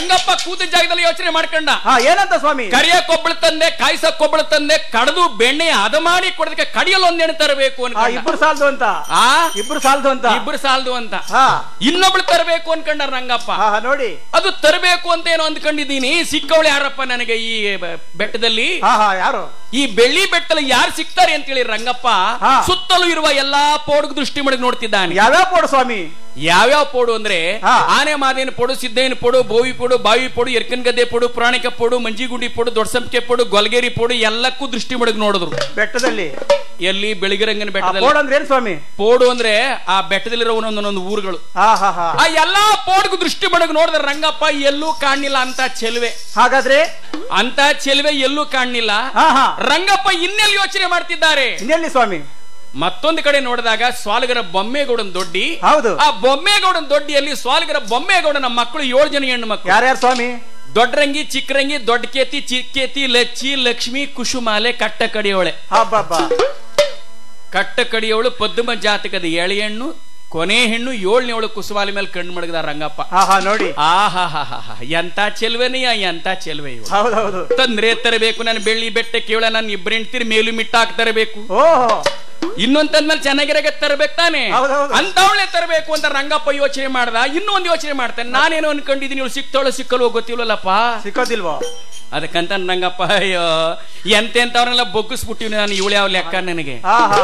ರಂಗಪ್ಪ ಕೂತ ಜಾಗದಲ್ಲಿ ಯೋಚನೆ ಮಾಡ್ಕೊಂಡ ಹಾ ಏನಂತ ಸ್ವಾಮಿ ಕರಿಯಕ್ಕೊಬ್ಬಳು ತಂದೆ ಕಾಯ್ಸಕ್ಕೊಬ್ಬಳು ತಂದೆ ಕಡದು ಬೆಣ್ಣೆ ಹದ ಮಾಡಿ ಕೊಡೋದಕ್ಕೆ ಕಡಿಯಲು ಒಂದ್ ಎಣ್ಣೆ ತರಬೇಕು ಹಾ ಅನ್ಕೊಂಡ ಇಬ್ರು ಸಾಲದು ಅಂತ ಆ ಇಬ್ರು ಸಾಲದು ಅಂತ ಇಬ್ರು ಸಾಲದು ಅಂತ ಹಾ ಇನ್ನೊಬ್ಳು ತರಬೇಕು ಅನ್ಕೊಂಡ ರಂಗಪ್ಪ ಹಾ ಹಾ, ನೋಡಿ ಅದು ತರಬೇಕು ಅಂತ ಏನೋ ಅಂದ್ಕೊಂಡಿದ್ದೀನಿ ಸಿಕ್ಕವಳು ಯಾರಪ್ಪ ನನಗೆ ಈ ಬ- ಬೆಟ್ಟದಲ್ಲಿ ಹಾ ಹಾ ಯಾರು ಈ ಬೆಳ್ಳಿ ಬೆಟ್ಟದಲ್ಲಿ ಯಾರು ಸಿಗ್ತಾರೆ ಅಂತೇಳಿ ರಂಗಪ್ಪ ಹಾ. ಸುತ್ತಲೂ ಇರುವ ಎಲ್ಲಾ ಪೋಡುಗ್ ದೃಷ್ಟಿ ಮಾಡಿ ನೋಡ್ತಿದ್ದಾನೆ ಯಾವ್ಯಾವ ಪೋಡು ಸ್ವಾಮಿ ಯಾವ್ಯಾವ ಪೋಡು ಅಂದ್ರೆ ಹಾ. ಆನೆ ಮಾದೇನ ಪೋಡು ಸಿದ್ದೇನ ಪೋಡು ಬೋವಿ ಪೋಡು ಬಾವಿ ಪೋಡು ಎರ್ಕನ್ ಗದ್ದೆ ಪೋಡು ಪುರಾಣಿಕ ಪೋಡು ಮಂಜಿಗುಂಡಿ ಪೋಡು ದೊಡ್ಡಸಂಪಿಕೆ ಪೋಡು ಗೊಲ್ಗೇರಿ ಪೋಡು ಎಲ್ಲಕ್ಕೂ ದೃಷ್ಟಿ ಮಡಗ್ ನೋಡಿದ್ರು ಬೆಟ್ಟದಲ್ಲಿ ಎಲ್ಲಿ ಬೆಳಗಿರಂಗನ ಆ ಬೆಟ್ಟದಲ್ಲಿ ಪೋಡ್ ಅಂದ್ರೆ ಏನ್ ಸ್ವಾಮಿ ಪೋಡು ಅಂದ್ರೆ ಆ ಬೆಟ್ಟದಲ್ಲಿರೋ ಒಂದೊಂದೊಂದು ಊರುಗಳು ಹಾ ಹಾ ಹಾ ಆ ಎಲ್ಲಾ ಪೋಡ್ಗೂ ದೃಷ್ಟಿ ಮಡಗ್ ನೋಡಿದ್ರೆ ರಂಗಪ್ಪ ಎಲ್ಲೂ ಕಾಣಿಲ್ಲ ಅಂತ ಚೆಲುವೆ ಹಾಗಾದ್ರೆ ಅಂತ ಚೆಲುವೆ ಎಲ್ಲೂ ಕಾಣಿಲ್ಲ ಹಾ ಹಾ ರಂಗಪ್ಪ ಇನ್ನೆಲ್ಲಿ ಯೋಚನೆ ಮಾಡ್ತಿದ್ದಾರೆ ಇನ್ನೆಲ್ಲಿ ಸ್ವಾಮಿ ಮತ್ತೊಂದು ಕಡೆ ನೋಡಿದಾಗ ಸ್ವಾಲಗರ ಬೊಮ್ಮೇಗೌಡನ್ ದೊಡ್ಡಿ ಹೌದು ಆ ಬೊಮ್ಮೇಗೌಡನ್ ದೊಡ್ಡಿಯಲ್ಲಿ ಸ್ವಾಲಗರ ಬೊಮ್ಮೇಗೌಡನ ಮಕ್ಕಳು ಏಳು ಜನ ಹೆಣ್ಣು ಮಕ್ಕಳು ಯಾರ್ಯಾರು ಸ್ವಾಮಿ ದೊಡ್ಡರಂಗಿ ಚಿಕ್ಕರಂಗಿ ದೊಡ್ಡ ಕೇತಿ ಚಿಕ್ಕೇತಿ ಲಚ್ಚಿ ಲಕ್ಷ್ಮಿ ಕುಶುಮಾಲೆ ಕಟ್ಟ ಕಡಿಯೋಳೆ ಹಬ್ಬಬ್ಬ ಕಟ್ಟ ಕಡಿಯೋಳು ಪದ್ಮ ಜಾತಕದ ಎಳೆ ಹೆಣ್ಣು ಕೊನೆ ಹೆಣ್ಣು ಏಳನೇವಳು ಕುಸುಮಾಲಿ ಮೇಲೆ ಕಣ್ಣು ಮಡಗದ ರಂಗಪ್ಪ ಹಾ ಹಾ ನೋಡಿ ಆಹಾ ಎಂತ ಚೆಲ್ವೆನೆಯ ಎಂತ ಚೆಲ್ವೆ ಇವು ಹೌದೌದು ತಂದ್ರೆ ತರಬೇಕು ನಾನು ಬೆಳ್ಳಿ ಬೆಟ್ಟ ಕೇಳ ನಾನು ಇಬ್ಬರು ಹೆಂಡ್ತಿರ್ ಮೇಲು ಮಿಟ್ಟಾಕ್ ತರಬೇಕು ಓಹೋ ಇನ್ನೊಂದ್ ತಂದ್ಮೇಲೆ ಚೆನ್ನಾಗಿರಾಗ ತರಬೇಕು ತಾನೆ ಹೌದೌದು. ಅಂತವಳೆ ತರಬೇಕು ಅಂತ ರಂಗಪ್ಪ ಯೋಚನೆ ಮಾಡ್ದ ಇನ್ನೊಂದು ಯೋಚನೆ ಮಾಡ್ತಾನೆ ನಾನೇನೋ ಅನ್ಕೊಂಡಿದ್ದೀನಿ ಇವಳು ಸಿಕ್ತಾವಳ ಸಿಕ್ಕಲ್ವೋ ಗೊತ್ತಿಲ್ವಲ್ಲಪ್ಪ ಸಿಕ್ಕೋದಿಲ್ವೋ ಅದಕ್ಕಂತ ರಂಗಪ್ಪ ಅಯ್ಯೋ ಎಂತೆಂತವ್ರನ್ನೆಲ್ಲ ಬೊಗ್ಗಿಸ್ಬಿಟ್ಟಿವಿ ನಾನು ಇವಳು ಯಾವ ಲೆಕ್ಕ ನನಗೆ ಹಾ ಹಾ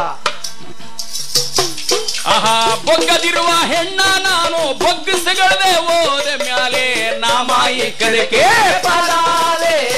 ಆಹಾ ಬೊಗ್ಗದಿರುವ ಹೆಣ್ಣ ನಾನು ಬೊಗ್ಗಿಸಗಳದೆ ಹೋದ ಮ್ಯಾಲೆ ನಾಮಾಯಿಕದಕ್ಕೆ ಪದಾಲೆ